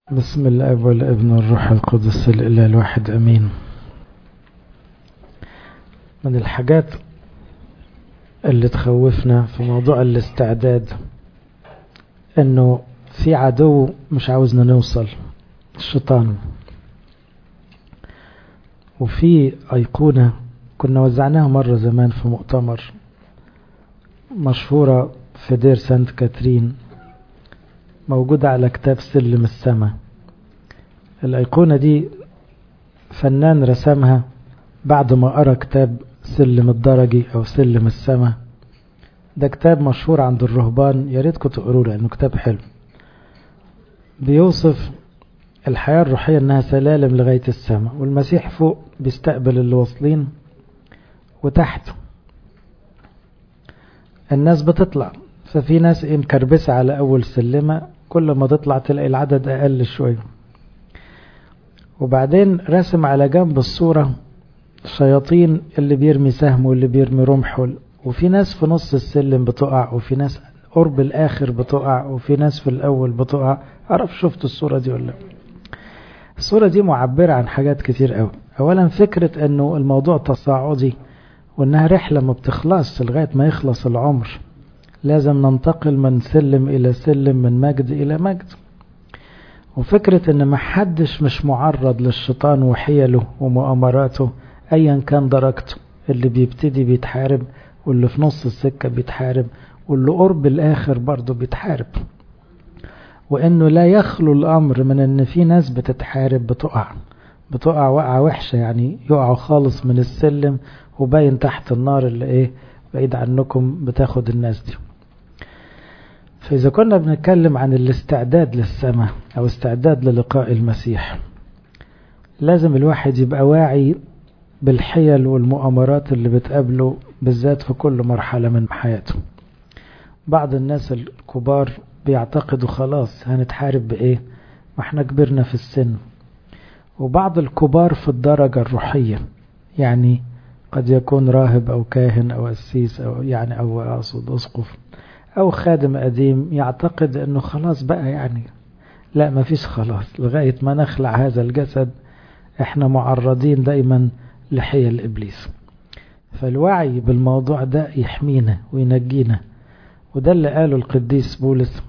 بسم الاب والابن والروح القدس الاله الواحد امين من الحاجات اللي تخوفنا في موضوع الاستعداد انه في عدو مش عاوزنا نوصل الشيطان وفي ايقونة كنا وزعناها مرة زمان في مؤتمر مشهورة في دير سانت كاترين موجودة على كتاب سلم السماء الأيقونة دي فنان رسمها بعد ما قرأ كتاب سلم الدرجي أو سلم السماء ده كتاب مشهور عند الرهبان يا ريتكم تقروه لأنه كتاب حلو بيوصف الحياة الروحية إنها سلالم لغاية السماء والمسيح فوق بيستقبل اللي واصلين وتحت الناس بتطلع ففي ناس ايه مكربسة على أول سلمة كل ما تطلع تلاقي العدد أقل شوية وبعدين رسم على جنب الصورة الشياطين اللي بيرمي سهم واللي بيرمي رمح وفي ناس في نص السلم بتقع وفي ناس قرب الآخر بتقع وفي ناس في الأول بتقع عرف شفت الصورة دي ولا الصورة دي معبرة عن حاجات كتير قوي أولا فكرة أنه الموضوع تصاعدي وأنها رحلة ما بتخلصش لغاية ما يخلص العمر لازم ننتقل من سلم إلى سلم من مجد إلى مجد وفكرة ان محدش مش معرض للشيطان وحيله ومؤامراته ايا كان درجته اللي بيبتدي بيتحارب واللي في نص السكة بيتحارب واللي قرب الاخر برضه بيتحارب وانه لا يخلو الامر من ان في ناس بتتحارب بتقع بتقع وقعة وحشة يعني يقعوا خالص من السلم وباين تحت النار اللي ايه بعيد عنكم بتاخد الناس دي فإذا كنا بنتكلم عن الاستعداد للسماء أو استعداد للقاء المسيح لازم الواحد يبقى واعي بالحيل والمؤامرات اللي بتقابله بالذات في كل مرحلة من حياته بعض الناس الكبار بيعتقدوا خلاص هنتحارب بإيه ما احنا كبرنا في السن وبعض الكبار في الدرجة الروحية يعني قد يكون راهب أو كاهن أو أسيس أو يعني أو أقصد أسقف أو خادم قديم يعتقد أنه خلاص بقى يعني لا ما فيش خلاص لغاية ما نخلع هذا الجسد احنا معرضين دايما لحيل إبليس فالوعي بالموضوع ده يحمينا وينجينا وده اللي قاله القديس بولس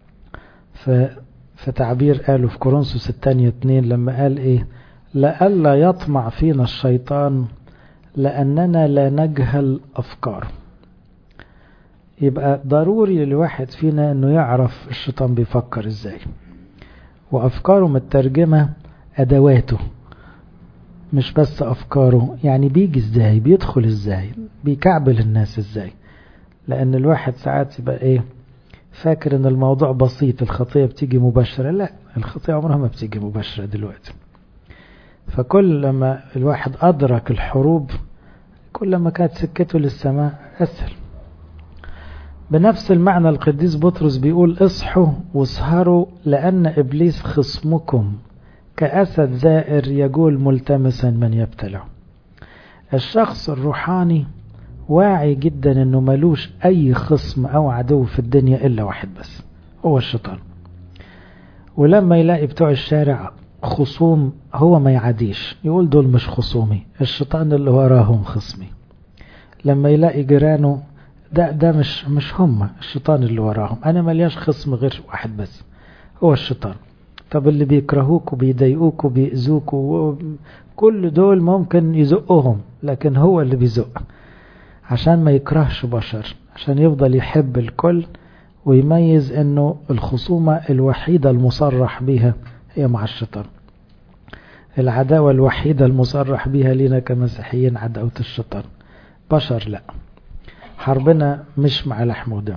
في تعبير قاله في كورنثوس الثانية اتنين لما قال ايه لئلا يطمع فينا الشيطان لأننا لا نجهل أفكاره يبقى ضروري للواحد فينا انه يعرف الشيطان بيفكر ازاي وافكاره مترجمة ادواته مش بس افكاره يعني بيجي ازاي بيدخل ازاي بيكعبل الناس ازاي لان الواحد ساعات يبقى ايه فاكر ان الموضوع بسيط الخطية بتيجي مباشرة لا الخطية عمرها ما بتيجي مباشرة دلوقتي فكل لما الواحد ادرك الحروب كل ما كانت سكته للسماء اسهل بنفس المعنى القديس بطرس بيقول اصحوا واسهروا لأن إبليس خصمكم كأسد زائر يجول ملتمسا من يبتلع الشخص الروحاني واعي جدا انه ملوش اي خصم او عدو في الدنيا الا واحد بس هو الشيطان ولما يلاقي بتوع الشارع خصوم هو ما يعاديش يقول دول مش خصومي الشيطان اللي وراهم خصمي لما يلاقي جيرانه ده ده مش مش هم الشيطان اللي وراهم انا ملياش خصم غير واحد بس هو الشيطان طب اللي بيكرهوك وبيضايقوك وبيأذوك كل دول ممكن يزقهم لكن هو اللي بيزق عشان ما يكرهش بشر عشان يفضل يحب الكل ويميز انه الخصومة الوحيدة المصرح بيها هي مع الشيطان العداوة الوحيدة المصرح بيها لنا كمسيحيين عداوة الشيطان بشر لا حربنا مش مع لحم ودم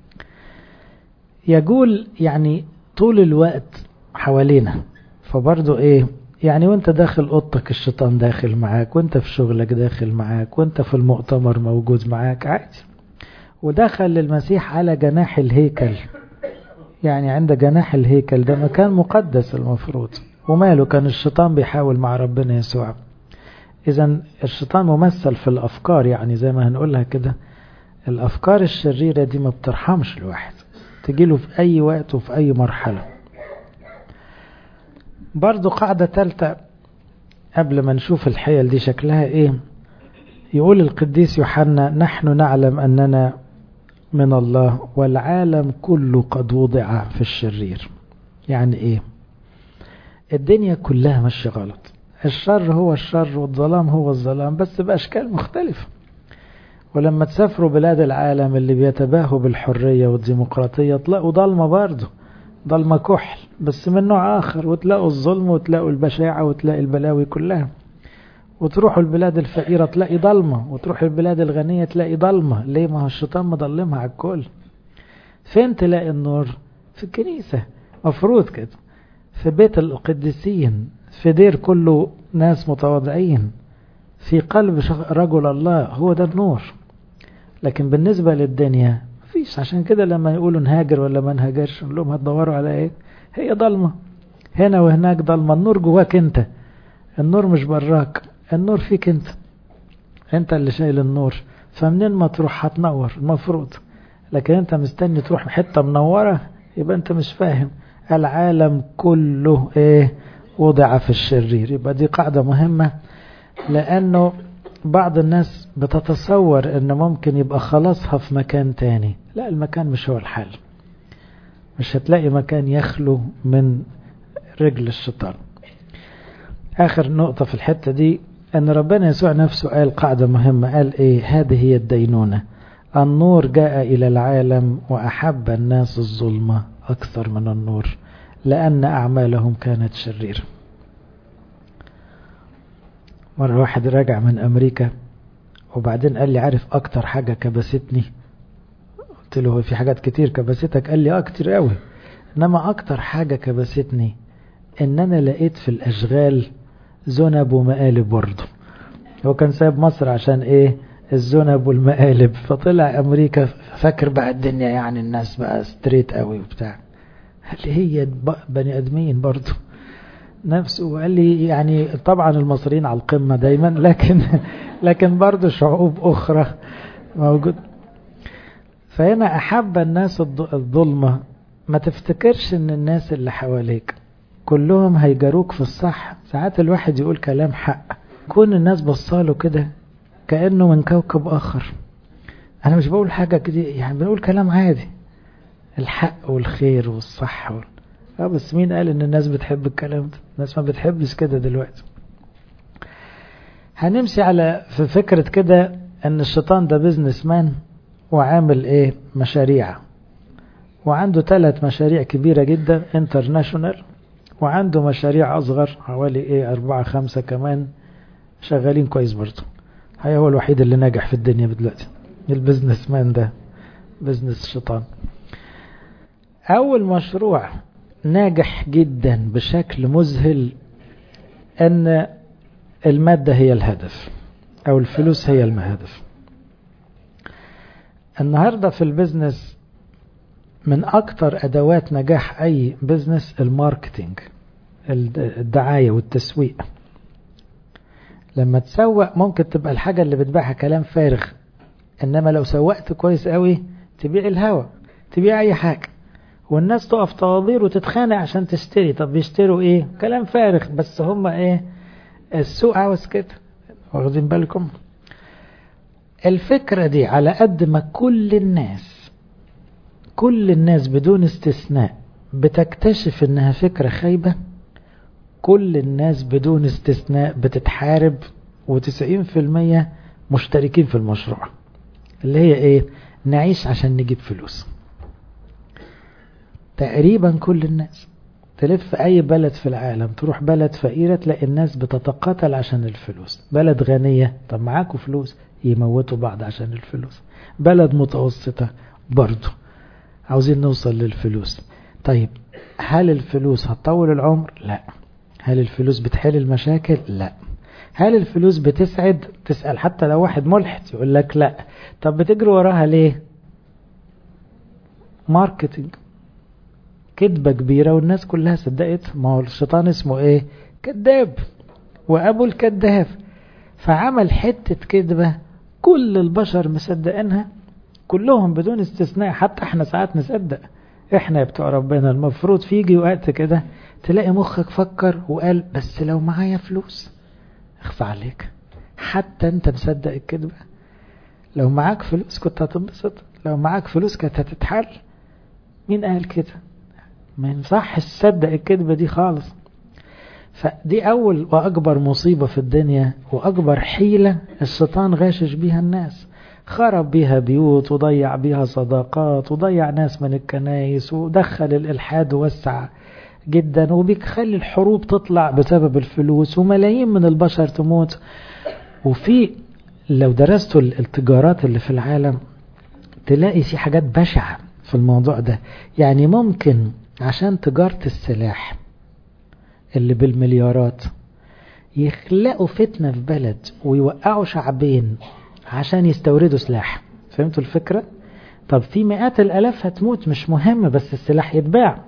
يقول يعني طول الوقت حوالينا فبرضه ايه يعني وانت داخل اوضتك الشيطان داخل معاك وانت في شغلك داخل معاك وانت في المؤتمر موجود معاك عادي ودخل المسيح على جناح الهيكل يعني عند جناح الهيكل ده مكان مقدس المفروض وماله كان الشيطان بيحاول مع ربنا يسوع اذا الشيطان ممثل في الافكار يعني زي ما هنقولها كده الأفكار الشريرة دي ما بترحمش الواحد تجيله في أي وقت وفي أي مرحلة برضو قاعدة ثالثة قبل ما نشوف الحيل دي شكلها ايه يقول القديس يوحنا نحن نعلم أننا من الله والعالم كله قد وضع في الشرير يعني ايه الدنيا كلها ماشيه غلط الشر هو الشر والظلام هو الظلام بس بأشكال مختلفة ولما تسافروا بلاد العالم اللي بيتباهوا بالحرية والديمقراطية تلاقوا ضلمة برضه ضلمة كحل بس من نوع آخر وتلاقوا الظلم وتلاقوا البشاعة وتلاقي البلاوي كلها وتروحوا البلاد الفقيرة تلاقي ضلمة وتروحوا البلاد الغنية تلاقي ضلمة ليه ما هو الشيطان مضلمها على الكل فين تلاقي النور في الكنيسة مفروض كده في بيت القديسين في دير كله ناس متواضعين في قلب رجل الله هو ده النور لكن بالنسبة للدنيا مفيش عشان كده لما يقولوا نهاجر ولا ما نهاجرش نقول لهم هتدوروا على ايه هي ضلمة هنا وهناك ضلمة النور جواك انت النور مش براك النور فيك انت انت اللي شايل النور فمنين ما تروح هتنور المفروض لكن انت مستني تروح حتة منورة يبقى انت مش فاهم العالم كله ايه وضع في الشرير يبقى دي قاعدة مهمة لانه بعض الناس بتتصور ان ممكن يبقى خلاصها في مكان تاني لا المكان مش هو الحل مش هتلاقي مكان يخلو من رجل الشيطان اخر نقطة في الحتة دي ان ربنا يسوع نفسه قال قاعدة مهمة قال ايه هذه هي الدينونة النور جاء الى العالم واحب الناس الظلمة اكثر من النور لان اعمالهم كانت شريرة مرة واحد راجع من امريكا وبعدين قال لي عارف اكتر حاجة كبستني قلت له في حاجات كتير كبستك قال لي اه كتير قوي انما اكتر حاجة كبستني ان انا لقيت في الاشغال ذنب ومقالب برضه هو كان سايب مصر عشان ايه الذنب والمقالب فطلع امريكا فاكر بقى الدنيا يعني الناس بقى ستريت قوي وبتاع قال لي هي بني ادمين برضه نفسه وقال لي يعني طبعا المصريين على القمة دايما لكن لكن برضه شعوب اخرى موجود فهنا احب الناس الظلمة ما تفتكرش ان الناس اللي حواليك كلهم هيجروك في الصح ساعات الواحد يقول كلام حق كون الناس بصاله كده كأنه من كوكب آخر أنا مش بقول حاجة كده يعني بنقول كلام عادي الحق والخير والصح وال... اه بس مين قال ان الناس بتحب الكلام ده الناس ما بتحبش كده دلوقتي هنمشي على في فكرة كده ان الشيطان ده بيزنس مان وعامل ايه مشاريع وعنده ثلاث مشاريع كبيرة جدا انترناشونال وعنده مشاريع أصغر حوالي إيه أربعة خمسة كمان شغالين كويس برضه هي هو الوحيد اللي ناجح في الدنيا دلوقتي البزنس مان ده بزنس الشيطان أول مشروع ناجح جدا بشكل مذهل أن المادة هي الهدف أو الفلوس هي الهدف النهاردة في البزنس من أكتر أدوات نجاح أي بزنس الماركتينج الدعاية والتسويق لما تسوق ممكن تبقى الحاجة اللي بتبيعها كلام فارغ إنما لو سوقت كويس قوي تبيع الهوا تبيع أي حاجة والناس تقف طوابير وتتخانق عشان تشتري طب بيشتروا إيه كلام فارغ بس هم إيه السوق عاوز كده واخدين بالكم الفكرة دي على قد ما كل الناس كل الناس بدون استثناء بتكتشف انها فكرة خايبة كل الناس بدون استثناء بتتحارب وتسعين في المية مشتركين في المشروع اللي هي ايه نعيش عشان نجيب فلوس تقريبا كل الناس تلف اي بلد في العالم تروح بلد فقيرة تلاقي الناس بتتقاتل عشان الفلوس بلد غنية طب معاكوا فلوس يموتوا بعض عشان الفلوس بلد متوسطة برضه عاوزين نوصل للفلوس طيب هل الفلوس هتطول العمر لا هل الفلوس بتحل المشاكل لا هل الفلوس بتسعد تسأل حتى لو واحد ملحد يقول لك لا طب بتجري وراها ليه ماركتينج كذبة كبيرة والناس كلها صدقت ما هو الشيطان اسمه ايه كذاب وابو الكذاب فعمل حتة كذبة كل البشر مصدقينها كلهم بدون استثناء حتى احنا ساعات نصدق احنا بتوع ربنا المفروض فيجي وقت كده تلاقي مخك فكر وقال بس لو معايا فلوس اخفى عليك حتى انت مصدق الكذبة لو معاك فلوس كنت هتنبسط لو معاك فلوس كانت هتتحل مين قال كده ما ينفعش تصدق الكذبة دي خالص فدي أول وأكبر مصيبة في الدنيا وأكبر حيلة الشيطان غاشش بيها الناس خرب بيها بيوت وضيع بيها صداقات وضيع ناس من الكنايس ودخل الإلحاد ووسع جدا وبيخلي الحروب تطلع بسبب الفلوس وملايين من البشر تموت وفي لو درستوا التجارات اللي في العالم تلاقي في حاجات بشعة في الموضوع ده يعني ممكن عشان تجارة السلاح اللي بالمليارات يخلقوا فتنة في بلد ويوقعوا شعبين عشان يستوردوا سلاح فهمتوا الفكرة؟ طب في مئات الألاف هتموت مش مهم بس السلاح يتباع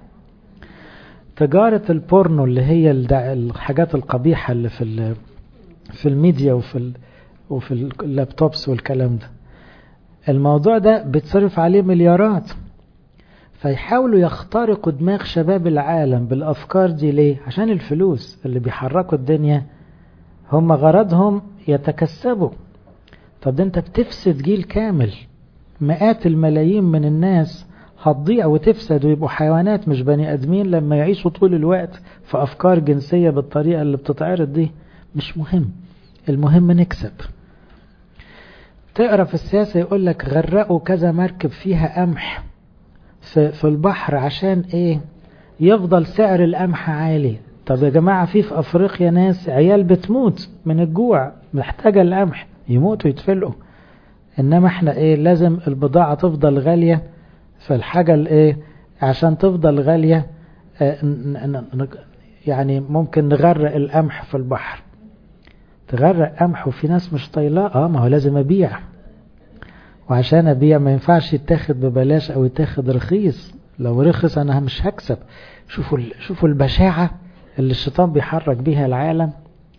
تجارة البورنو اللي هي الحاجات القبيحة اللي في في الميديا وفي ال وفي اللابتوبس والكلام ده الموضوع ده بتصرف عليه مليارات فيحاولوا يخترقوا دماغ شباب العالم بالأفكار دي ليه؟ عشان الفلوس اللي بيحركوا الدنيا هم غرضهم يتكسبوا طب ده انت بتفسد جيل كامل مئات الملايين من الناس هتضيع وتفسد ويبقوا حيوانات مش بني ادمين لما يعيشوا طول الوقت في افكار جنسية بالطريقة اللي بتتعرض دي مش مهم المهم نكسب تقرا في السياسة يقول لك غرقوا كذا مركب فيها قمح في, في البحر عشان ايه يفضل سعر القمح عالي طب يا جماعة في في افريقيا ناس عيال بتموت من الجوع محتاجة القمح يموتوا يتفلقوا انما احنا ايه لازم البضاعة تفضل غالية فالحاجة الايه عشان تفضل غالية اه يعني ممكن نغرق القمح في البحر تغرق قمح وفي ناس مش طايلاه اه ما هو لازم ابيع وعشان ابيع ما ينفعش يتاخد ببلاش او يتاخد رخيص لو رخص انا مش هكسب شوفوا شوفوا البشاعة اللي الشيطان بيحرك بيها العالم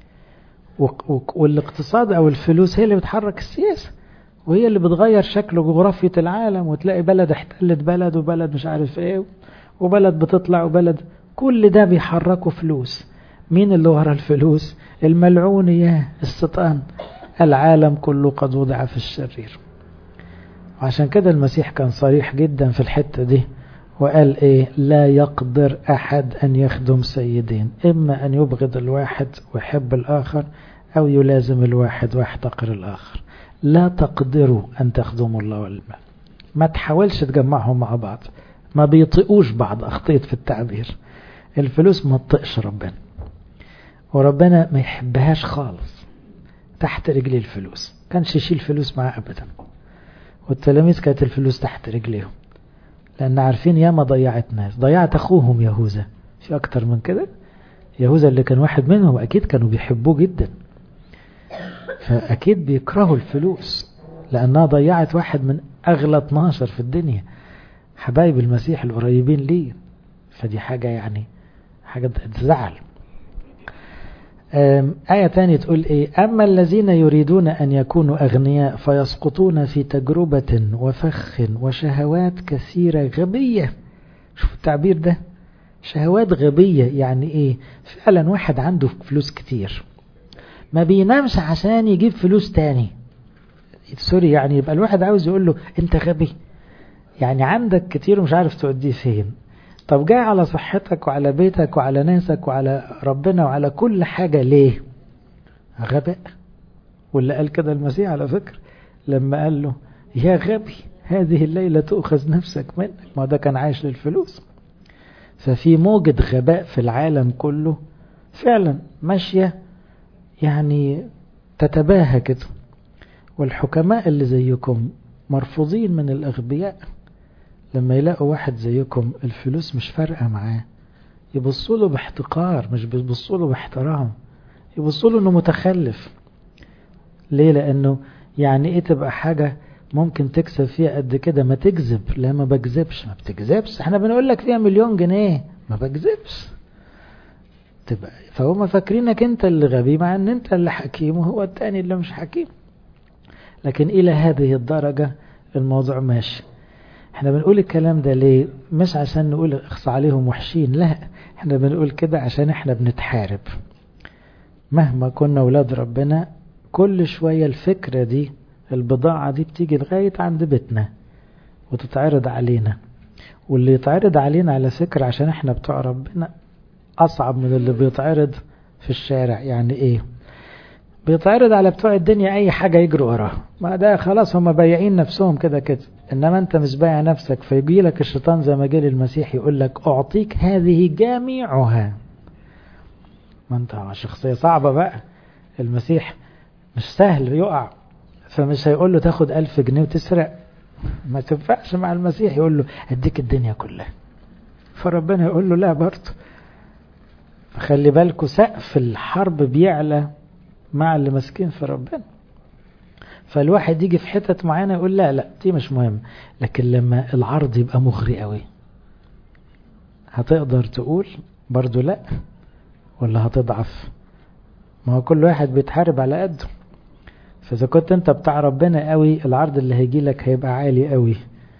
والاقتصاد او الفلوس هي اللي بتحرك السياسة وهي اللي بتغير شكل جغرافية العالم وتلاقي بلد احتلت بلد وبلد مش عارف ايه وبلد بتطلع وبلد كل ده بيحركوا فلوس مين اللي ورا الفلوس الملعون ياه الشيطان العالم كله قد وضع في الشرير وعشان كده المسيح كان صريح جدا في الحتة دي وقال ايه لا يقدر احد ان يخدم سيدين اما ان يبغض الواحد ويحب الاخر او يلازم الواحد ويحتقر الاخر لا تقدروا ان تخدموا الله والمال ما تحاولش تجمعهم مع بعض ما بيطيقوش بعض اخطيت في التعبير الفلوس ما تطقش ربنا وربنا ما يحبهاش خالص تحت رجلي الفلوس كانش يشيل فلوس معاه ابدا والتلاميذ كانت الفلوس تحت رجليهم لان عارفين ياما ضيعت ناس ضيعت اخوهم يهوذا في اكتر من كده يهوذا اللي كان واحد منهم اكيد كانوا بيحبوه جدا فاكيد بيكرهوا الفلوس لانها ضيعت واحد من اغلى 12 في الدنيا حبايب المسيح القريبين ليه فدي حاجة يعني حاجة تزعل آية تانية تقول إيه أما الذين يريدون أن يكونوا أغنياء فيسقطون في تجربة وفخ وشهوات كثيرة غبية شوف التعبير ده شهوات غبية يعني إيه فعلا واحد عنده فلوس كتير ما بينامش عشان يجيب فلوس تاني سوري يعني يبقى الواحد عاوز يقول له انت غبي يعني عندك كتير ومش عارف توديه فين طب جاي على صحتك وعلى بيتك وعلى ناسك وعلى ربنا وعلى كل حاجة ليه غباء واللي قال كده المسيح على فكرة لما قال له يا غبي هذه الليلة تؤخذ نفسك منك ما ده كان عايش للفلوس ففي موجة غباء في العالم كله فعلا ماشية يعني تتباهى كده والحكماء اللي زيكم مرفوضين من الأغبياء لما يلاقوا واحد زيكم الفلوس مش فارقة معاه يبصوا له باحتقار مش بيبصوا له باحترام يبصوا له انه متخلف ليه لانه يعني ايه تبقى حاجة ممكن تكسب فيها قد كده ما تكذب لا ما بكذبش ما بتكذبش احنا بنقول لك فيها مليون جنيه ما بكذبش تبقى فهم فاكرينك انت اللي غبي مع ان انت اللي حكيم وهو التاني اللي مش حكيم لكن الى هذه الدرجة الموضوع ماشي احنا بنقول الكلام ده ليه مش عشان نقول اخص عليهم وحشين لا احنا بنقول كده عشان احنا بنتحارب مهما كنا ولاد ربنا كل شوية الفكرة دي البضاعة دي بتيجي لغاية عند بيتنا وتتعرض علينا واللي يتعرض علينا على فكرة عشان احنا بتوع ربنا أصعب من اللي بيتعرض في الشارع يعني ايه بيتعرض على بتوع الدنيا اي حاجة يجروا وراها ما ده خلاص هم بايعين نفسهم كده كده انما انت مش بايع نفسك فيجي لك الشيطان زي ما جه للمسيح يقول لك اعطيك هذه جميعها ما انت شخصية صعبة بقى المسيح مش سهل يقع فمش هيقول له تاخد ألف جنيه وتسرق ما تنفعش مع المسيح يقول له اديك الدنيا كلها فربنا يقول له لا برضه فخلي بالكوا سقف الحرب بيعلى مع اللي ماسكين في ربنا فالواحد يجي في حتت معينه يقول لا لا دي مش مهم لكن لما العرض يبقى مغري قوي هتقدر تقول برضو لا ولا هتضعف ما هو كل واحد بيتحارب على قده فإذا كنت أنت بتاع ربنا قوي العرض اللي هيجي لك هيبقى عالي قوي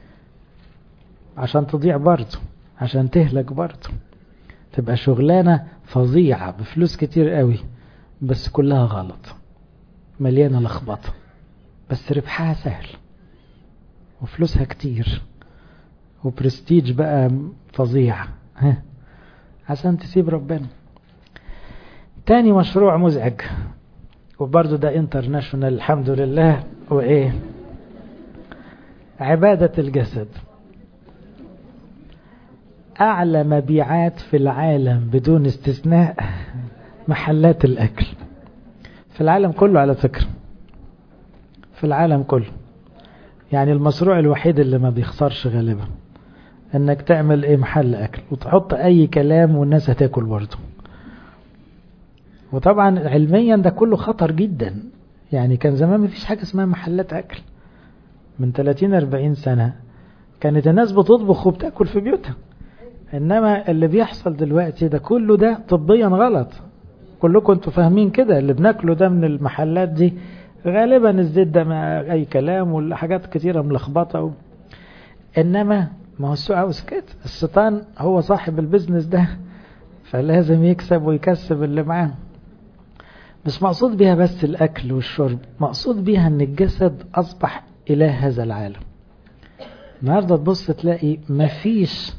عشان تضيع برضه عشان تهلك برضه تبقى شغلانة فظيعة بفلوس كتير قوي بس كلها غلط مليانة لخبطة بس ربحها سهل وفلوسها كتير وبرستيج بقى فظيع ها عشان تسيب ربنا تاني مشروع مزعج وبرضه ده انترناشونال الحمد لله وايه عبادة الجسد أعلى مبيعات في العالم بدون استثناء محلات الأكل في العالم كله على فكرة في العالم كله يعني المشروع الوحيد اللي ما بيخسرش غالبا انك تعمل ايه محل اكل وتحط اي كلام والناس هتاكل برضه وطبعا علميا ده كله خطر جدا يعني كان زمان مفيش حاجة اسمها محلات اكل من 30 40 سنة كانت الناس بتطبخ وبتاكل في بيوتها انما اللي بيحصل دلوقتي ده كله ده طبيا غلط كلكم انتوا فاهمين كده اللي بناكله ده من المحلات دي غالبا الزيت ده مع اي كلام والحاجات كتيرة ملخبطة و... انما ما هو السوق عاوز كده الشيطان هو صاحب البيزنس ده فلازم يكسب ويكسب اللي معاه مش مقصود بيها بس الاكل والشرب مقصود بيها ان الجسد اصبح اله هذا العالم النهارده تبص تلاقي مفيش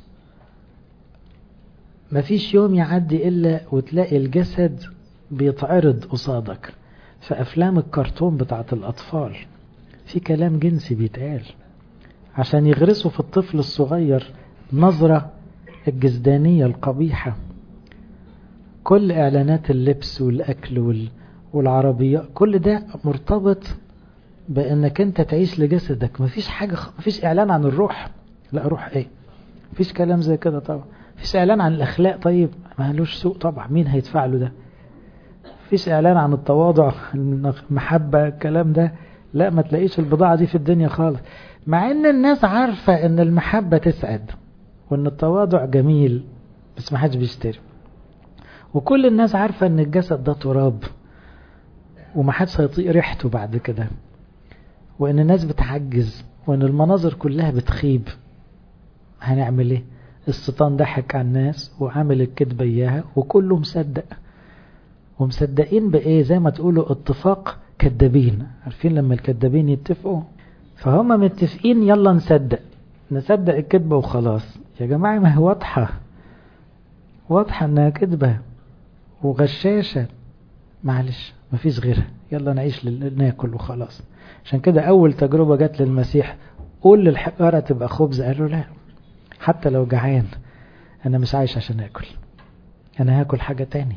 مفيش يوم يعدي الا وتلاقي الجسد بيتعرض قصادك في افلام الكرتون بتاعت الاطفال في كلام جنسي بيتقال عشان يغرسوا في الطفل الصغير نظرة الجزدانية القبيحة كل اعلانات اللبس والاكل وال... والعربية كل ده مرتبط بانك انت تعيش لجسدك مفيش حاجة مفيش اعلان عن الروح لا روح ايه مفيش كلام زي كده طبعا مفيش اعلان عن الاخلاق طيب ما لوش سوق طبعا مين هيدفع له ده مفيش اعلان عن التواضع المحبة الكلام ده لا ما تلاقيش البضاعة دي في الدنيا خالص مع ان الناس عارفة ان المحبة تسعد وان التواضع جميل بس ما حدش بيشتري وكل الناس عارفة ان الجسد ده تراب وما حدش هيطيق ريحته بعد كده وان الناس بتعجز وان المناظر كلها بتخيب هنعمل ايه الشيطان ضحك على الناس وعمل الكذبة اياها وكله مصدق ومصدقين بايه زي ما تقولوا اتفاق كذابين عارفين لما الكذابين يتفقوا فهم متفقين يلا نصدق نصدق الكذبة وخلاص يا جماعة ما هي واضحة واضحة انها كذبة وغشاشة معلش مفيش غيرها يلا نعيش ناكل وخلاص عشان كده اول تجربة جت للمسيح قول للحجارة تبقى خبز قال له لا حتى لو جعان انا مش عايش عشان اكل انا هاكل حاجة تاني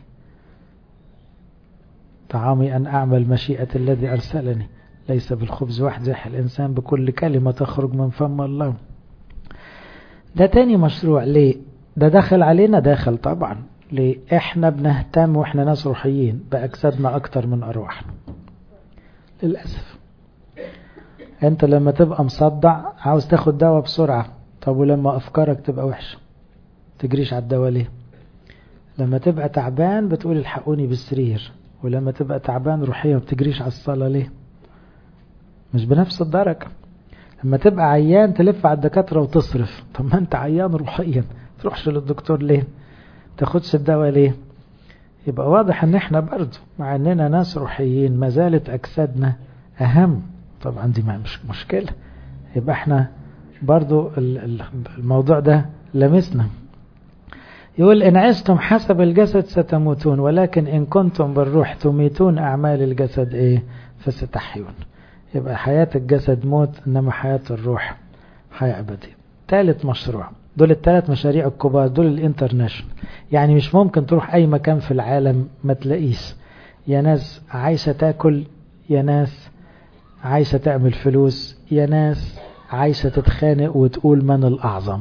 طعامي ان اعمل مشيئة الذي ارسلني ليس بالخبز وحده يحيى الانسان بكل كلمة تخرج من فم الله ده تاني مشروع ليه ده دخل علينا داخل طبعا ليه احنا بنهتم واحنا ناس روحيين باجسادنا اكتر من ارواحنا للاسف انت لما تبقى مصدع عاوز تاخد دواء بسرعة طب ولما افكارك تبقى وحشة تجريش على الدواء ليه لما تبقى تعبان بتقول الحقوني بالسرير ولما تبقى تعبان روحيا بتجريش على الصلاة ليه مش بنفس الدرجة لما تبقى عيان تلف على الدكاترة وتصرف طب ما انت عيان روحيا تروحش للدكتور ليه تاخدش الدواء ليه يبقى واضح ان احنا برضو مع اننا ناس روحيين ما زالت اجسادنا اهم طبعا دي مش مشكلة يبقى احنا برضو الموضوع ده لمسنا يقول إن عشتم حسب الجسد ستموتون ولكن إن كنتم بالروح تميتون أعمال الجسد إيه فستحيون يبقى حياة الجسد موت إنما حياة الروح حياة أبدية ثالث مشروع دول الثلاث مشاريع الكبار دول الانترناشونال يعني مش ممكن تروح أي مكان في العالم ما تلاقيش يا ناس عايشة تاكل يا ناس عايشة تعمل فلوس يا ناس عايشة تتخانق وتقول من الأعظم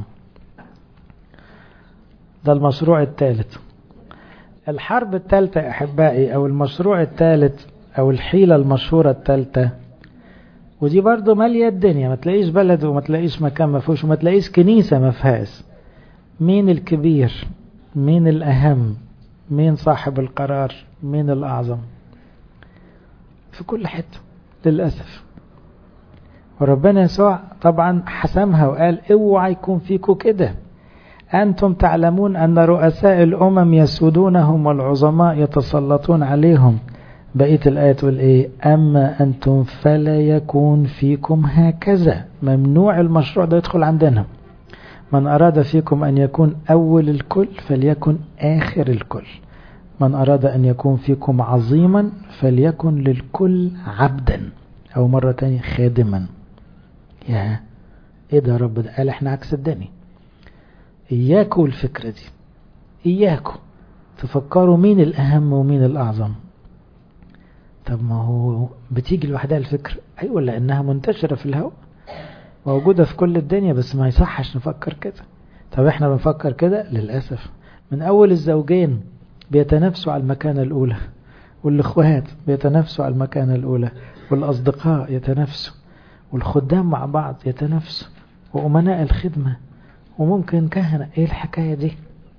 ده المشروع الثالث الحرب الثالثة أحبائي أو المشروع الثالث أو الحيلة المشهورة الثالثة ودي برضو مالية الدنيا ما تلاقيش بلد وما تلاقيش مكان ما فيهوش وما تلاقيش كنيسة ما فيهاش مين الكبير مين الأهم مين صاحب القرار مين الأعظم في كل حتة للأسف وربنا يسوع طبعا حسمها وقال اوعى يكون فيكم كده أنتم تعلمون أن رؤساء الأمم يسودونهم والعظماء يتسلطون عليهم بقية الآية تقول إيه أما أنتم فلا يكون فيكم هكذا ممنوع المشروع ده يدخل عندنا من أراد فيكم أن يكون أول الكل فليكن آخر الكل من أراد أن يكون فيكم عظيما فليكن للكل عبدا أو مرة تانية خادما يا إيه ده رب ده قال إحنا عكس الدنيا إياكوا الفكرة دي إياكوا تفكروا مين الأهم ومين الأعظم طب ما هو بتيجي لوحدها الفكرة أيوة لأنها منتشرة في الهواء موجودة في كل الدنيا بس ما يصحش نفكر كده طب احنا بنفكر كده للأسف من أول الزوجين بيتنافسوا على المكانة الأولى والإخوات بيتنافسوا على المكانة الأولى والأصدقاء يتنافسوا والخدام مع بعض يتنافسوا وأمناء الخدمة وممكن كهنة ايه الحكاية دي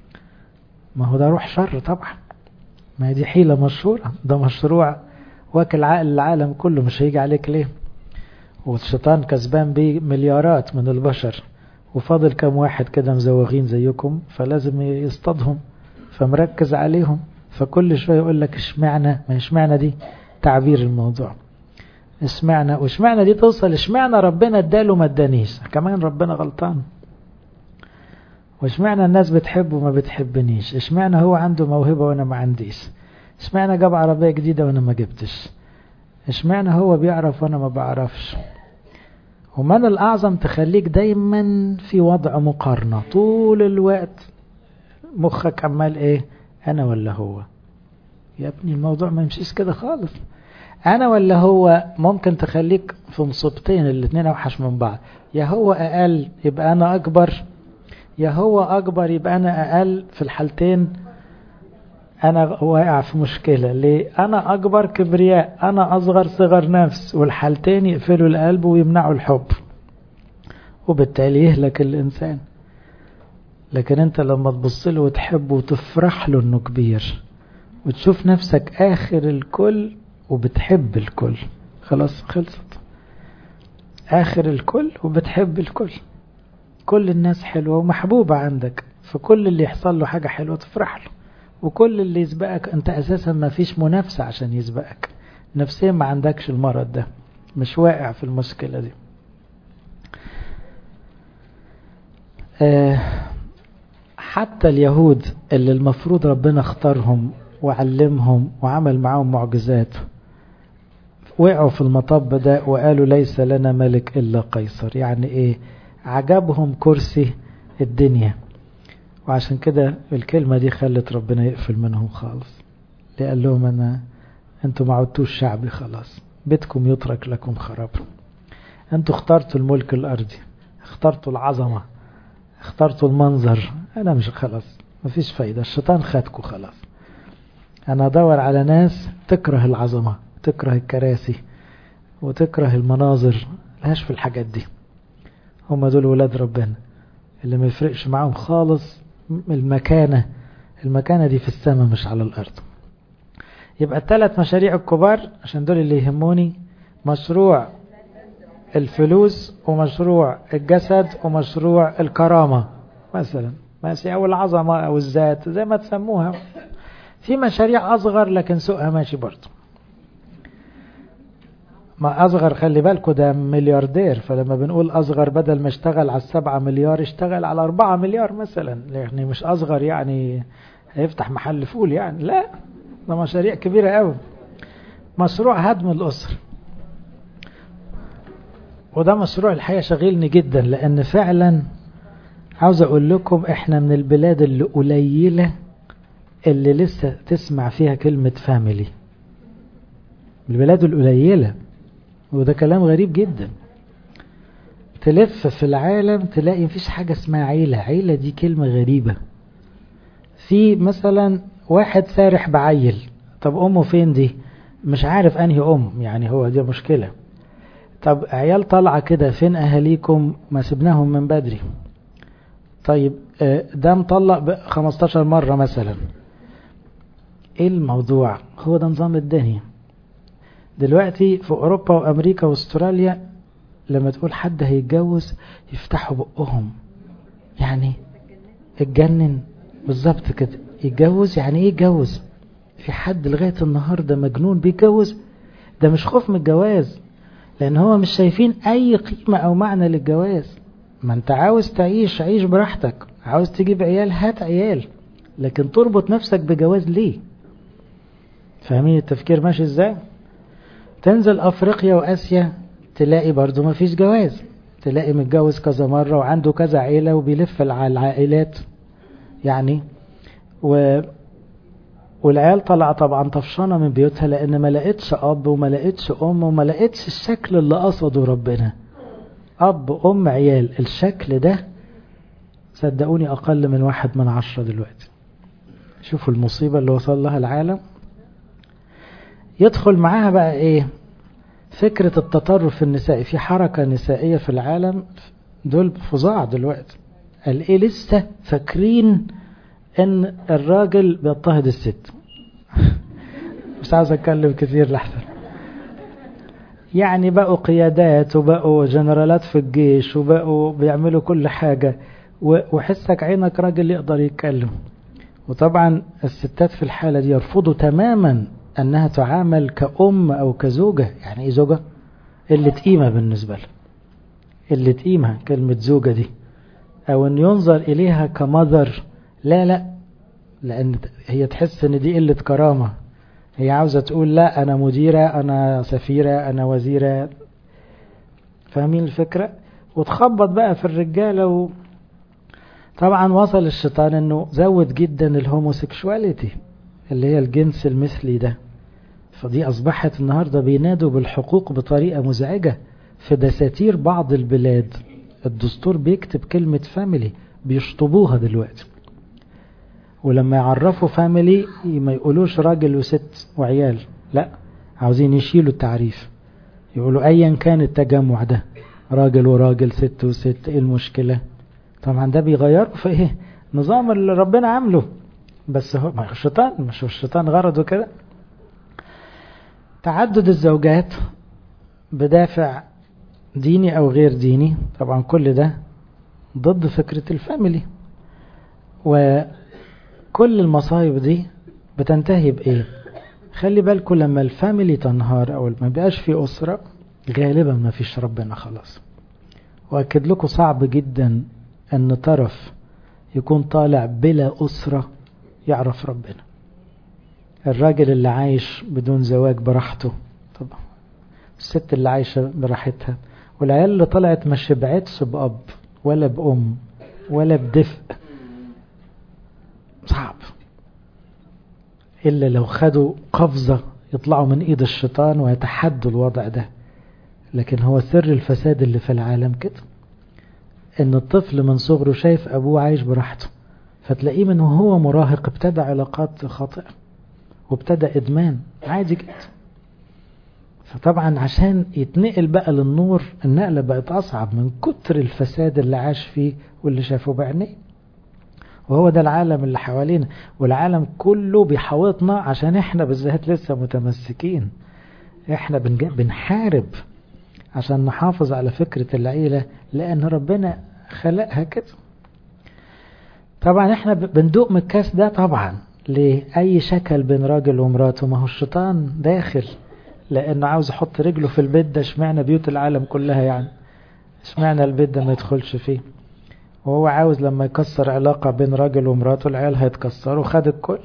ما هو ده روح شر طبعا ما هي دي حيلة مشهورة ده مشروع واكل عقل العالم كله مش هيجي عليك ليه والشيطان كسبان بيه مليارات من البشر وفاضل كم واحد كده مزوغين زيكم فلازم يصطادهم فمركز عليهم فكل شوية يقول لك اشمعنى ما اشمعنى دي تعبير الموضوع اشمعنى واشمعنى دي توصل اشمعنى ربنا اداله ما ادانيش كمان ربنا غلطان واشمعنى الناس بتحبه وما بتحبنيش اشمعنى هو عنده موهبة وانا ما عنديش اشمعنى جاب عربية جديدة وانا ما جبتش اشمعنى هو بيعرف وانا ما بعرفش ومن الاعظم تخليك دايما في وضع مقارنة طول الوقت مخك عمال ايه انا ولا هو يا ابني الموضوع ما يمشيش كده خالص انا ولا هو ممكن تخليك في مصيبتين الاتنين اوحش من بعض يا هو اقل يبقى انا اكبر يا هو أكبر يبقى أنا أقل في الحالتين أنا واقع في مشكلة ليه أنا أكبر كبرياء أنا أصغر صغر نفس والحالتين يقفلوا القلب ويمنعوا الحب وبالتالي يهلك الإنسان لكن أنت لما تبص له وتحبه وتفرح له أنه كبير وتشوف نفسك آخر الكل وبتحب الكل خلاص خلصت آخر الكل وبتحب الكل كل الناس حلوة ومحبوبة عندك فكل اللي يحصل له حاجة حلوة تفرح له وكل اللي يسبقك انت اساسا ما فيش منافسة عشان يسبقك نفسيا ما عندكش المرض ده مش واقع في المشكلة دي آه حتى اليهود اللي المفروض ربنا اختارهم وعلمهم وعمل معاهم معجزات وقعوا في المطب ده وقالوا ليس لنا ملك إلا قيصر يعني ايه عجبهم كرسي الدنيا وعشان كده الكلمة دي خلت ربنا يقفل منهم خالص ليه قال لهم أنا أنتوا ما عدتوش شعبي خلاص بيتكم يترك لكم خراب أنتوا اخترتوا الملك الأرضي اخترتوا العظمة اخترتوا المنظر أنا مش خلاص مفيش فايدة الشيطان خدكم خلاص أنا أدور على ناس تكره العظمة تكره الكراسي وتكره المناظر لهاش في الحاجات دي هم دول ولاد ربنا اللي ما يفرقش معاهم خالص المكانة المكانة دي في السماء مش على الأرض يبقى الثلاث مشاريع الكبار عشان دول اللي يهموني مشروع الفلوس ومشروع الجسد ومشروع الكرامة مثلا ماشي أو العظمة أو الذات زي ما تسموها في مشاريع أصغر لكن سوقها ماشي برضه ما أصغر خلي بالكوا ده ملياردير فلما بنقول أصغر بدل ما اشتغل على السبعة مليار اشتغل على أربعة مليار مثلا يعني مش أصغر يعني هيفتح محل فول يعني لا ده مشاريع كبيرة قوي مشروع هدم الأسر وده مشروع الحقيقة شغلني جدا لأن فعلا عاوز أقول لكم إحنا من البلاد اللي قليلة اللي لسه تسمع فيها كلمة فاميلي البلاد القليلة وده كلام غريب جدا تلف في العالم تلاقي مفيش حاجة اسمها عيلة عيلة دي كلمة غريبة في مثلا واحد سارح بعيل طب أمه فين دي مش عارف أنهي أم يعني هو دي مشكلة طب عيال طالعة كده فين أهاليكم ما سبناهم من بدري طيب ده مطلق 15 مرة مثلا ايه الموضوع هو ده نظام الدنيا دلوقتي في اوروبا وامريكا واستراليا لما تقول حد هيتجوز يفتحوا بقهم يعني اتجنن بالظبط كده يتجوز يعني ايه يتجوز في حد لغاية النهاردة مجنون بيتجوز ده مش خوف من الجواز لان هو مش شايفين اي قيمة او معنى للجواز ما انت عاوز تعيش عيش براحتك عاوز تجيب عيال هات عيال لكن تربط نفسك بجواز ليه فاهمين التفكير ماشي ازاي تنزل افريقيا واسيا تلاقي برضو ما فيش جواز تلاقي متجوز كذا مرة وعنده كذا عيلة وبيلف على العائلات يعني و والعيال طالعة طبعا طفشانة من بيوتها لان ما لقيتش اب وما لقيتش ام وما لقيتش الشكل اللي قصده ربنا اب ام عيال الشكل ده صدقوني اقل من واحد من عشرة دلوقتي شوفوا المصيبة اللي وصل لها العالم يدخل معاها بقى ايه فكرة التطرف النسائي في حركة نسائية في العالم دول فظاع دلوقتي قال ايه لسه فاكرين ان الراجل بيضطهد الست مش عاوز اتكلم كتير لحسن يعني بقوا قيادات وبقوا جنرالات في الجيش وبقوا بيعملوا كل حاجة وحسك عينك راجل يقدر يتكلم وطبعا الستات في الحالة دي يرفضوا تماما أنها تعامل كأم أو كزوجة يعني إيه زوجة اللي قيمة بالنسبة لها اللي قيمة كلمة زوجة دي أو أن ينظر إليها كمذر لا لا لأن هي تحس أن دي قلة كرامة هي عاوزة تقول لا أنا مديرة أنا سفيرة أنا وزيرة فاهمين الفكرة وتخبط بقى في الرجالة و... طبعا وصل الشيطان انه زود جدا الهوموسيكشواليتي اللي هي الجنس المثلي ده فدي اصبحت النهاردة بينادوا بالحقوق بطريقة مزعجة في دساتير بعض البلاد الدستور بيكتب كلمة فاميلي بيشطبوها دلوقتي ولما يعرفوا فاميلي ما يقولوش راجل وست وعيال لا عاوزين يشيلوا التعريف يقولوا ايا كان التجمع ده راجل وراجل ست وست ايه المشكلة طبعا ده بيغيروا في ايه نظام اللي ربنا عامله بس هو ما الشيطان مش الشيطان غرضه كده تعدد الزوجات بدافع ديني او غير ديني طبعا كل ده ضد فكرة الفاميلي وكل المصايب دي بتنتهي بايه خلي بالكم لما الفاميلي تنهار او ما بقاش في اسرة غالبا ما فيش ربنا خلاص واكد لكم صعب جدا ان طرف يكون طالع بلا اسرة يعرف ربنا الراجل اللي عايش بدون زواج براحته طبعا الست اللي عايشة براحتها والعيال اللي طلعت ما شبعتش بأب ولا بأم ولا بدفء صعب إلا لو خدوا قفزة يطلعوا من إيد الشيطان ويتحدوا الوضع ده لكن هو سر الفساد اللي في العالم كده ان الطفل من صغره شايف ابوه عايش براحته فتلاقيه من وهو مراهق ابتدى علاقات خاطئة وابتدى ادمان عادي جدا فطبعا عشان يتنقل بقى للنور النقلة بقت اصعب من كتر الفساد اللي عاش فيه واللي شافه بعينيه وهو ده العالم اللي حوالينا والعالم كله بيحاوطنا عشان احنا بالذات لسه متمسكين احنا بنحارب عشان نحافظ على فكرة العيلة لأن ربنا خلقها كده طبعا احنا بندوق من الكاس ده طبعا ليه اي شكل بين راجل ومراته ما هو الشيطان داخل لانه عاوز يحط رجله في البيت ده اشمعنى بيوت العالم كلها يعني اشمعنى البيت ده ما يدخلش فيه وهو عاوز لما يكسر علاقة بين راجل ومراته العيال هيتكسروا خد الكل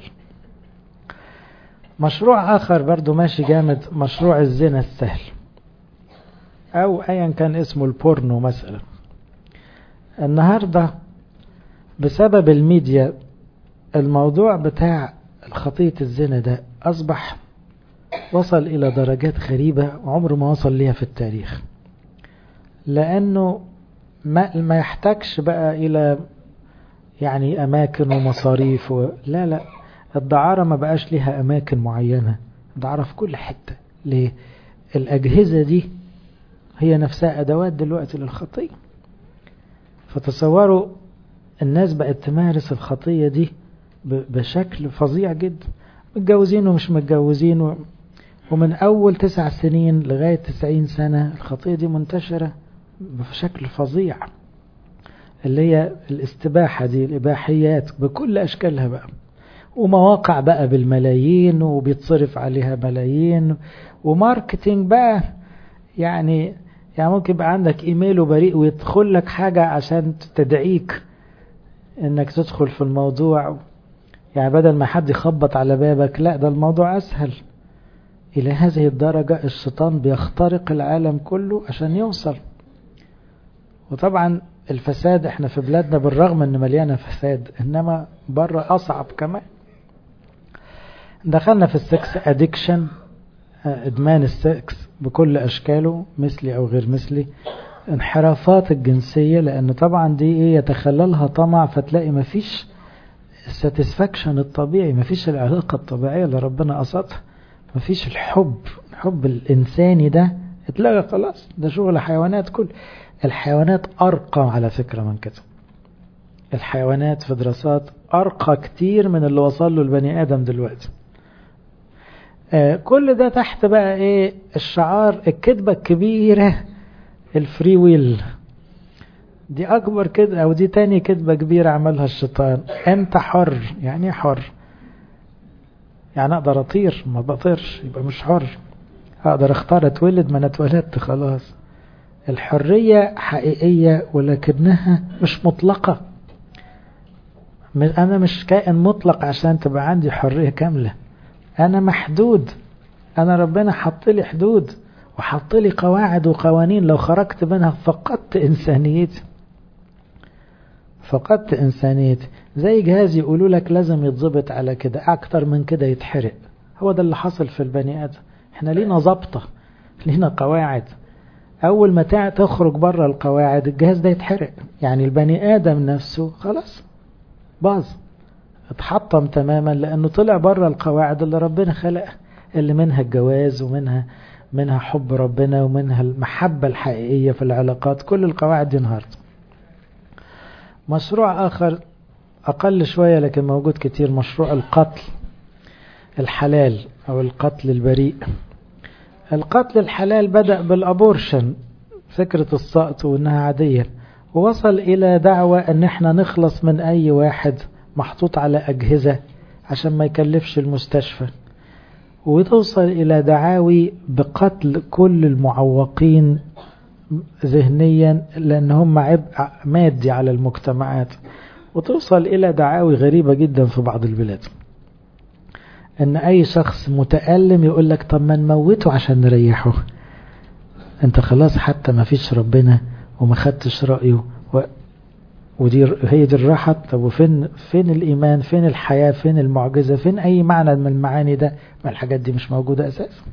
مشروع آخر برضو ماشي جامد مشروع الزنا السهل أو أيا كان اسمه البورنو مثلا النهاردة بسبب الميديا الموضوع بتاع خطية الزنا ده أصبح وصل إلى درجات غريبة عمره ما وصل ليها في التاريخ لأنه ما, ما يحتاجش بقى إلى يعني أماكن ومصاريف و... لا لا الدعارة ما بقاش ليها أماكن معينة الدعارة في كل حتة ليه الأجهزة دي هي نفسها أدوات دلوقتي للخطية فتصوروا الناس بقت تمارس الخطية دي بشكل فظيع جدا متجوزين ومش متجوزين و... ومن أول تسع سنين لغاية تسعين سنة الخطية دي منتشرة بشكل فظيع اللي هي الاستباحة دي الإباحيات بكل أشكالها بقى ومواقع بقى بالملايين وبيتصرف عليها ملايين وماركتينج بقى يعني يعني ممكن يبقى عندك ايميل بريء ويدخل لك حاجة عشان تدعيك انك تدخل في الموضوع يعني بدل ما حد يخبط على بابك لا ده الموضوع اسهل الى هذه الدرجة الشيطان بيخترق العالم كله عشان يوصل وطبعا الفساد احنا في بلادنا بالرغم ان مليانة فساد انما بره اصعب كمان دخلنا في السكس ادكشن ادمان السكس بكل اشكاله مثلي او غير مثلي انحرافات الجنسية لان طبعا دي ايه يتخللها طمع فتلاقي مفيش الساتسفاكشن الطبيعي مفيش العلاقة الطبيعية اللي ربنا قصدها مفيش الحب الحب الانساني ده اتلغى خلاص ده شغل حيوانات كل الحيوانات ارقى على فكرة من كده الحيوانات في دراسات ارقى كتير من اللي وصل له البني ادم دلوقتي آه كل ده تحت بقى ايه الشعار الكذبة الكبيرة الفري ويل دي اكبر كده او دي تاني كذبة كبيرة عملها الشيطان انت حر يعني ايه حر يعني اقدر اطير ما بطيرش يبقى مش حر اقدر اختار اتولد ما انا اتولدت خلاص الحرية حقيقية ولكنها مش مطلقة انا مش كائن مطلق عشان تبقى عندي حرية كاملة انا محدود انا ربنا حط لي حدود وحط لي قواعد وقوانين لو خرجت منها فقدت انسانيتي فقدت انسانيتي زي جهاز يقولوا لك لازم يتظبط على كده اكتر من كده يتحرق هو ده اللي حصل في البني ادم احنا لينا ظابطه لينا قواعد اول ما تخرج بره القواعد الجهاز ده يتحرق يعني البني ادم نفسه خلاص باظ اتحطم تماما لانه طلع بره القواعد اللي ربنا خلقها اللي منها الجواز ومنها منها حب ربنا ومنها المحبة الحقيقية في العلاقات كل القواعد دي انهارت مشروع آخر أقل شوية لكن موجود كتير مشروع القتل الحلال أو القتل البريء القتل الحلال بدأ بالأبورشن فكرة السقط وإنها عادية ووصل إلى دعوة أن احنا نخلص من أي واحد محطوط على أجهزة عشان ما يكلفش المستشفى وتوصل إلى دعاوي بقتل كل المعوقين ذهنيا لأن هم عبء مادي على المجتمعات وتوصل إلى دعاوي غريبة جدا في بعض البلاد ان اي شخص متألم يقول لك طب ما نموته عشان نريحه انت خلاص حتى ما فيش ربنا وما خدتش رأيه و... ودي هي دي الراحة طب وفين فين الإيمان فين الحياة فين المعجزة فين أي معنى من المعاني ده ما الحاجات دي مش موجودة أساسا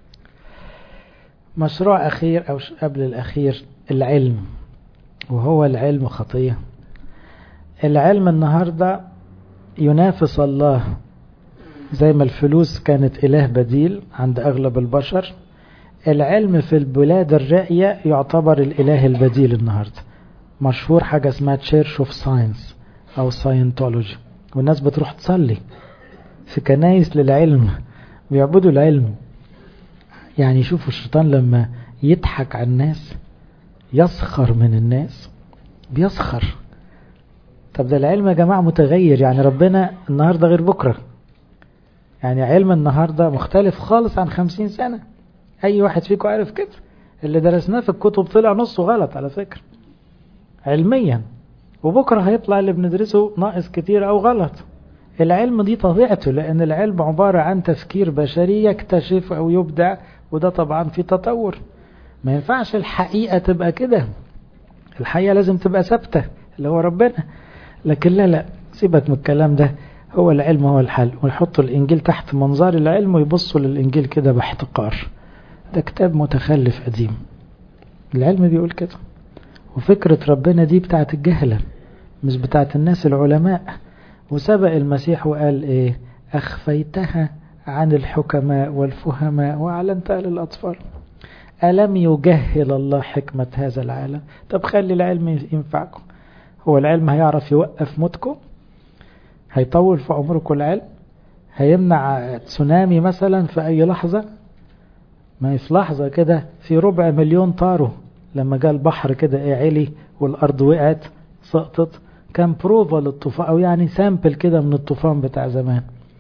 مشروع أخير أو قبل الأخير العلم وهو العلم خطية العلم النهاردة ينافس الله زي ما الفلوس كانت إله بديل عند أغلب البشر العلم في البلاد الراقية يعتبر الإله البديل النهاردة مشهور حاجة اسمها تشيرش اوف ساينس أو ساينتولوجي والناس بتروح تصلي في كنايس للعلم بيعبدوا العلم يعني شوفوا الشيطان لما يضحك على الناس يسخر من الناس بيسخر طب ده العلم يا جماعة متغير يعني ربنا النهاردة غير بكرة يعني علم النهاردة مختلف خالص عن خمسين سنة أي واحد فيكم عارف كده اللي درسناه في الكتب طلع نصه غلط على فكرة علميا وبكرة هيطلع اللي بندرسه ناقص كتير أو غلط العلم دي طبيعته لأن العلم عبارة عن تفكير بشري يكتشف أو يبدع وده طبعا في تطور ما ينفعش الحقيقة تبقى كده الحقيقة لازم تبقى ثابتة اللي هو ربنا لكن لا لا سيبك من الكلام ده هو العلم هو الحل ويحطوا الإنجيل تحت منظار العلم ويبصوا للإنجيل كده باحتقار ده كتاب متخلف قديم العلم بيقول كده وفكرة ربنا دي بتاعت الجهلة مش بتاعت الناس العلماء وسبق المسيح وقال ايه أخفيتها عن الحكماء والفهماء وأعلنتها للأطفال ألم يجهل الله حكمة هذا العالم طب خلي العلم ينفعكم هو العلم هيعرف يوقف موتكم هيطول في عمركم العلم هيمنع تسونامي مثلا في أي لحظة ما في لحظة كده في ربع مليون طاروا لما جاء البحر كده ايه علي والأرض وقعت سقطت كان بروفا للطوفان أو يعني سامبل كده من الطوفان بتاع زمان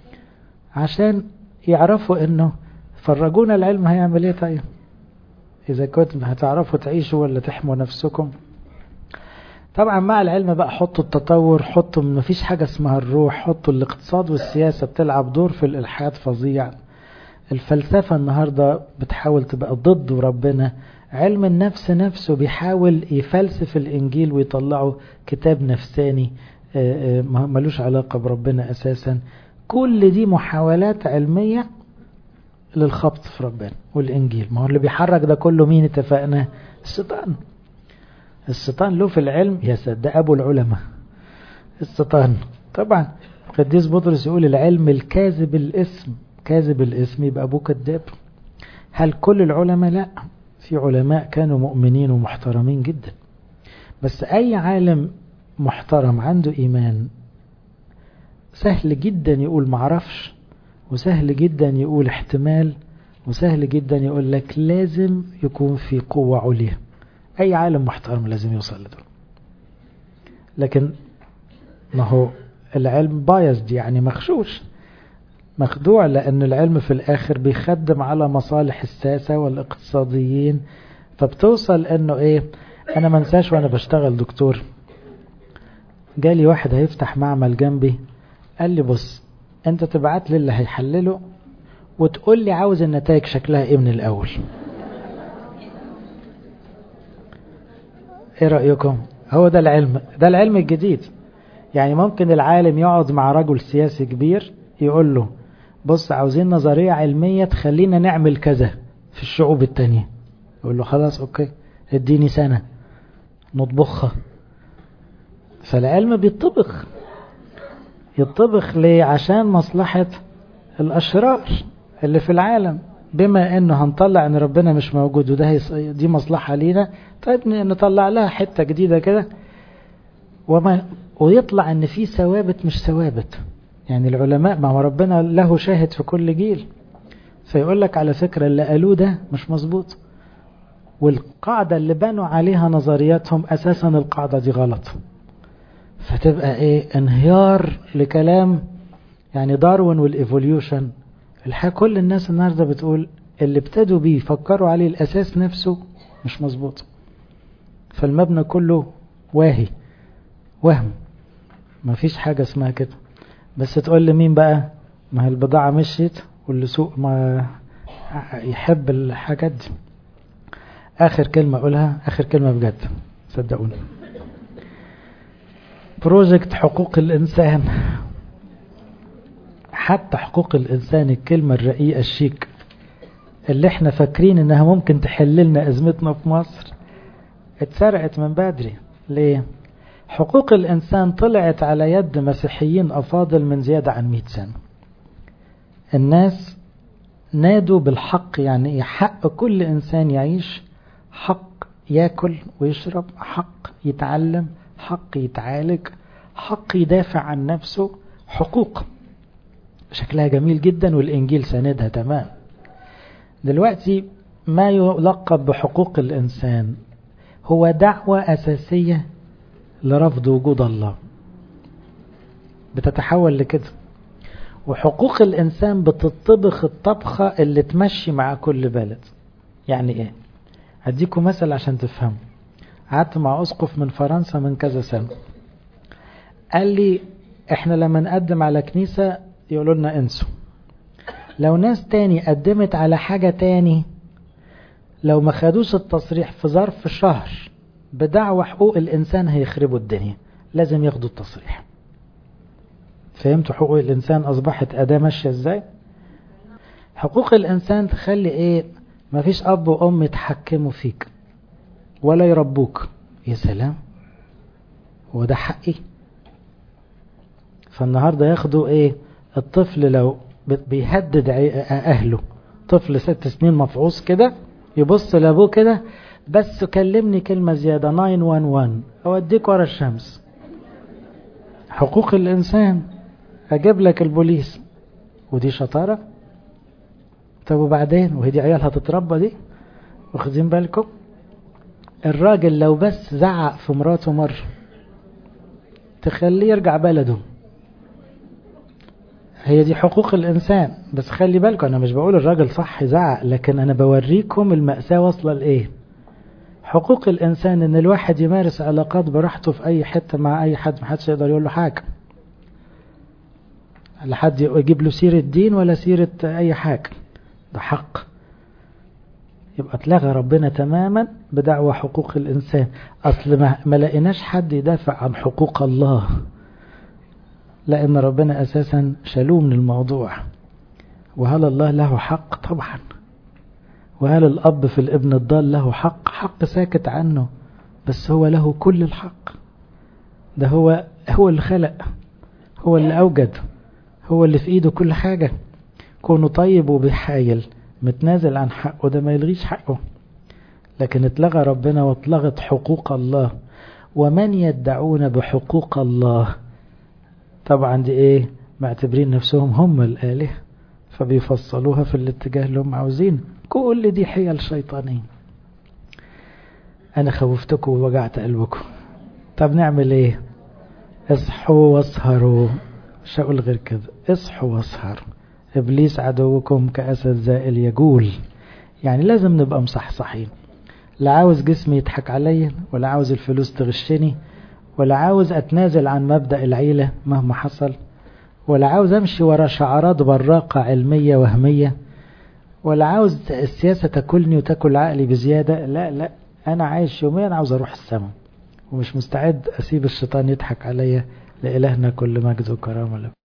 عشان يعرفوا انه فرجونا العلم هيعمل ايه طيب اذا كنتم هتعرفوا تعيشوا ولا تحموا نفسكم طبعا مع العلم بقى حطوا التطور حطوا ما فيش حاجة اسمها الروح حطوا الاقتصاد والسياسة بتلعب دور في الإلحاد فظيع الفلسفة النهاردة بتحاول تبقى ضد ربنا علم النفس نفسه بيحاول يفلسف الإنجيل ويطلعه كتاب نفساني ملوش علاقة بربنا أساسا كل دي محاولات علمية للخبط في ربنا والإنجيل ما هو اللي بيحرك ده كله مين اتفقنا الشيطان الشيطان له في العلم يا ده أبو العلماء الشيطان طبعا قديس بطرس يقول العلم الكاذب الاسم كاذب الاسم يبقى أبوه كذاب هل كل العلماء لا في علماء كانوا مؤمنين ومحترمين جدا بس أي عالم محترم عنده إيمان سهل جدا يقول معرفش وسهل جدا يقول احتمال وسهل جدا يقول لك لازم يكون في قوة عليا أي عالم محترم لازم يوصل لدول لكن ما هو العلم بايزد يعني مخشوش مخدوع لأن العلم في الآخر بيخدم على مصالح الساسة والاقتصاديين فبتوصل أنه إيه أنا منساش وأنا بشتغل دكتور جالي واحد هيفتح معمل جنبي قال لي بص أنت تبعت لي اللي هيحلله وتقول لي عاوز النتائج شكلها إيه من الأول إيه رأيكم هو ده العلم ده العلم الجديد يعني ممكن العالم يقعد مع رجل سياسي كبير يقول له بص عاوزين نظرية علمية تخلينا نعمل كذا في الشعوب التانية يقول له خلاص اوكي اديني سنة نطبخها فالعلم بيطبخ يطبخ ليه عشان مصلحة الأشرار اللي في العالم بما انه هنطلع ان ربنا مش موجود وده دي مصلحة لينا طيب نطلع لها حتة جديدة كده وما ويطلع ان في ثوابت مش ثوابت يعني العلماء ما هو ربنا له شاهد في كل جيل فيقول لك على فكرة اللي قالوه ده مش مظبوط والقاعدة اللي بنوا عليها نظرياتهم أساسا القاعدة دي غلط فتبقى ايه انهيار لكلام يعني داروين والايفوليوشن الحقيقة كل الناس النهاردة بتقول اللي ابتدوا بيه فكروا عليه الأساس نفسه مش مظبوط فالمبنى كله واهي وهم ما فيش حاجة اسمها كده بس تقول لي مين بقى ما هي البضاعة مشيت واللي سوق ما يحب الحاجات دي آخر كلمة أقولها آخر كلمة بجد صدقوني بروجكت حقوق الإنسان حتى حقوق الإنسان الكلمة الرقيقة الشيك اللي احنا فاكرين انها ممكن تحل لنا ازمتنا في مصر اتسرقت من بدري ليه حقوق الإنسان طلعت على يد مسيحيين أفاضل من زيادة عن 100 سنة الناس نادوا بالحق يعني حق كل إنسان يعيش حق ياكل ويشرب حق يتعلم حق يتعالج حق يدافع عن نفسه حقوق شكلها جميل جدا والإنجيل ساندها تمام دلوقتي ما يلقب بحقوق الإنسان هو دعوة أساسية لرفض وجود الله بتتحول لكده وحقوق الإنسان بتطبخ الطبخة اللي تمشي مع كل بلد يعني إيه هديكم مثل عشان تفهموا قعدت مع أسقف من فرنسا من كذا سنة قال لي احنا لما نقدم على كنيسة يقولوا لنا انسوا لو ناس تاني قدمت على حاجة تاني لو ما خدوش التصريح في ظرف شهر بدعوى حقوق الإنسان هيخربوا الدنيا لازم ياخدوا التصريح فهمتوا حقوق الإنسان أصبحت أداة ماشية إزاي حقوق الإنسان تخلي إيه مفيش أب وأم يتحكموا فيك ولا يربوك يا سلام هو ده حقي فالنهاردة ياخدوا إيه الطفل لو بيهدد أهله طفل ست سنين مفعوص كده يبص لأبوه كده بس كلمني كلمة زيادة 911 أوديك ورا الشمس حقوق الإنسان أجيب لك البوليس ودي شطارة طب وبعدين وهي دي عيال هتتربى دي واخدين بالكم الراجل لو بس زعق في مراته مرة تخليه يرجع بلده هي دي حقوق الإنسان بس خلي بالكم أنا مش بقول الراجل صح يزعق لكن أنا بوريكم المأساة واصلة لإيه حقوق الإنسان إن الواحد يمارس علاقات براحته في أي حتة مع أي حد محدش يقدر يقول له حاجة لا حد يجيب له سيرة دين ولا سيرة أي حاجة ده حق يبقى اتلغى ربنا تماما بدعوى حقوق الإنسان أصل ما, ما لقيناش حد يدافع عن حقوق الله لأن ربنا أساسا شالوه من الموضوع وهل الله له حق طبعا وهل الأب في الابن الضال له حق حق ساكت عنه بس هو له كل الحق ده هو هو اللي خلق هو اللي أوجد هو اللي في إيده كل حاجة كونه طيب وبيحايل متنازل عن حقه ده ما يلغيش حقه لكن اتلغى ربنا واتلغت حقوق الله ومن يدعون بحقوق الله طبعا دي ايه معتبرين نفسهم هم الآلهة فبيفصلوها في الاتجاه اللي هم عاوزين كل دي حيل شيطانية أنا خوفتكم ووجعت قلبكم طب نعمل ايه اصحوا واسهروا مش هقول غير كده اصحوا واسهروا إبليس عدوكم كأسد زائل يجول يعني لازم نبقى مصحصحين لا عاوز جسمي يضحك عليا ولا عاوز الفلوس تغشني ولا عاوز أتنازل عن مبدأ العيلة مهما حصل ولا عاوز أمشي ورا شعارات براقة علمية وهمية ولا عاوز السياسة تاكلني وتاكل عقلي بزيادة لا لا أنا عايش يوميا عاوز أروح السماء ومش مستعد أسيب الشيطان يضحك عليا لإلهنا كل مجد وكرامة له